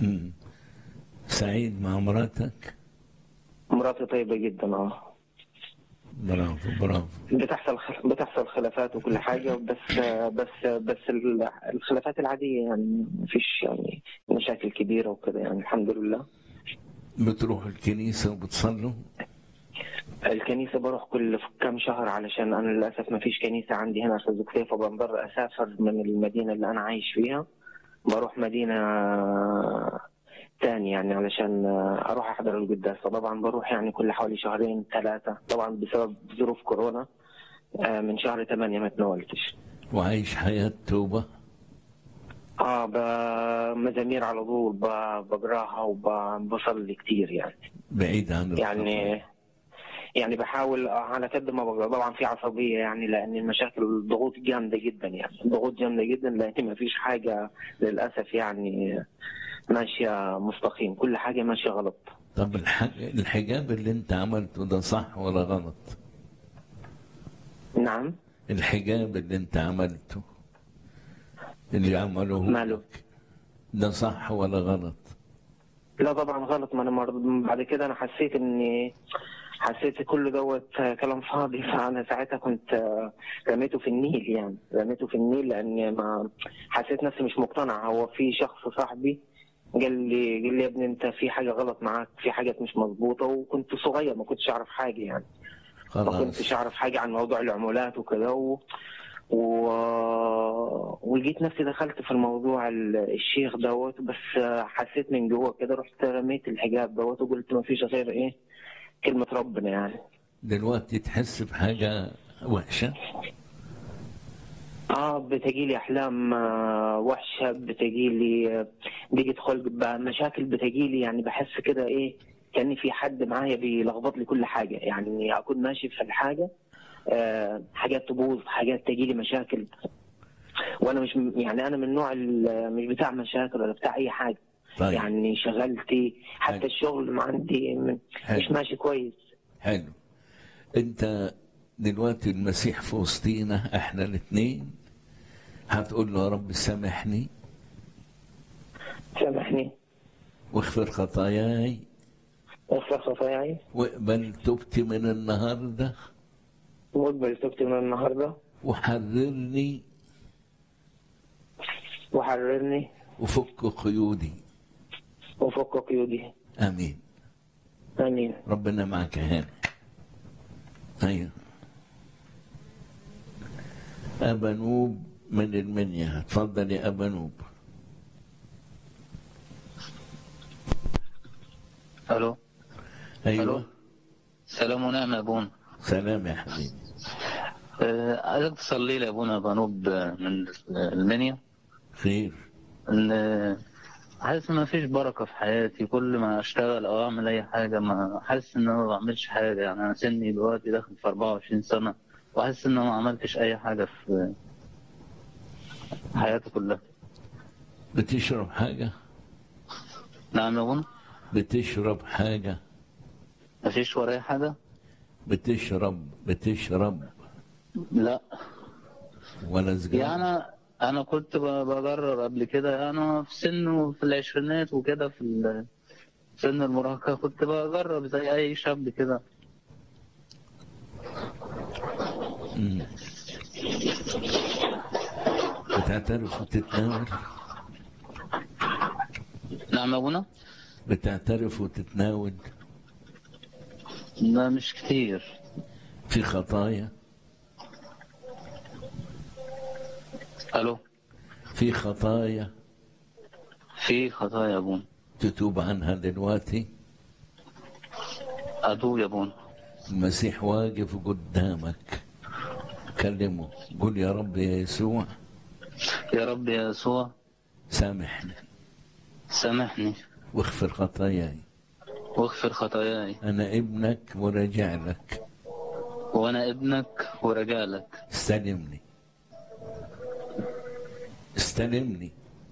مم. سعيد مع مراتك مراتي طيبة جدا اه برافو برافو بتحصل خل... بتحصل خلافات وكل حاجة بس بس بس ال- الخلافات العادية يعني مفيش يعني مشاكل كبيرة وكده يعني الحمد لله بتروحوا الكنيسة وبتصلوا الكنيسة بروح كل كام شهر علشان أنا للأسف مفيش كنيسة عندي هنا في الزقفية فبضطر أسافر من المدينة اللي أنا عايش فيها بروح مدينة تاني يعني علشان أروح أحضر القداس فطبعا بروح يعني كل حوالي شهرين ثلاثة طبعا بسبب ظروف كورونا آه، من شهر ثمانية ما تناولتش وعايش حياة توبة اه ب- مزامير على طول ب- بقراها وبصلي كتير يعني بعيد عن الخطية. يعني يعني بحاول على قد ما بقدر طبعا في عصبيه يعني لان المشاكل الضغوط جامده جدا يعني ضغوط جامده جدا لان ما فيش حاجه للاسف يعني ماشيه مستقيم كل حاجه ماشيه غلط طب الح... الحجاب اللي انت عملته ده صح ولا غلط نعم الحجاب اللي انت عملته اللي عملوه ماله؟ لك، ده صح ولا غلط لا طبعا غلط ما انا مرض بعد كده انا حسيت اني حسيت كل دوت كلام فاضي فانا ساعتها كنت رميته في النيل يعني رميته في النيل لان ما حسيت نفسي مش مقتنع هو في شخص صاحبي قال لي قال لي يا ابني انت في حاجه غلط معاك في حاجه مش مظبوطه وكنت صغير ما كنتش اعرف حاجه يعني ما خلاص كنتش اعرف حاجه عن موضوع العمولات وكده و... و... ولقيت نفسي دخلت في الموضوع ال- الشيخ دوت بس حسيت من جوه كده رحت رميت الحجاب دوت وقلت ما فيش غير ايه كلمة ربنا يعني دلوقتي تحس بحاجة وحشة اه بتجيلي احلام آه، وحشة بتجيلي آه، ضيقة خلق بقى مشاكل بتجيلي يعني بحس كده ايه كان في حد معايا بيلخبط لي كل حاجة يعني اكون ماشي في الحاجة آه، حاجات تبوظ حاجات تجيلي مشاكل وانا مش م- يعني انا من النوع ال- مش بتاع مشاكل ولا بتاع اي حاجة طيب يعني شغلتي حتى حلو. الشغل ما عندي م- مش حلو ماشي كويس حلو انت دلوقتي المسيح في وسطينا احنا الاثنين هتقول له يا رب سامحني سامحني واغفر خطاياي اغفر خطاياي واقبل توبتي من النهارده واقبل توبتي من النهارده وحررني وحررني وفك قيودي وفك قيودي امين امين ربنا معك يا هاني ايوه ابا نوب من المنيا اتفضل يا ابا نوب الو ايوه ألو. سلام ونعم يا ابونا سلام يا حبيبي آه، عايزك تصلي لي يا ابونا بنوب آه، من المنيا خير ان آه، حاسس ان مفيش بركه في حياتي كل ما اشتغل او اعمل اي حاجه ما حاسس ان انا ما بعملش حاجه يعني انا سني دلوقتي داخل في 24 سنه وحاسس ان انا ما عملتش اي حاجه في حياتي كلها بتشرب حاجة نعم يا ابونا بتشرب حاجة مفيش ورايا حاجه بتشرب بتشرب لا ولا سجاير يعني انا كنت ب- بجرب قبل كده انا في سن في العشرينات وكده في ال- سن المراهقة كنت بجرب زي اي شاب كده مم. بتعترف وتتناول نعم يا ابونا بتعترف وتتناول لا مش كتير في خطايا الو في خطايا في خطايا يا ابونا تتوب عنها دلوقتي اتوب يا ابونا المسيح واقف قدامك كلمه قول يا رب يا يسوع يا رب يا يسوع سامحني سامحني واغفر خطاياي واغفر خطاياي أنا ابنك وراجع لك وانا ابنك ورجالك استلمني استلمني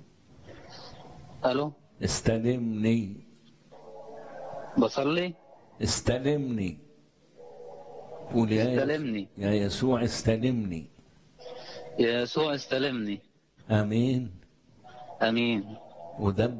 الو استلمني بصلي استلمني قول يا يس- استلمني. يا يسوع استلمني يا يسوع استلمني امين امين ودب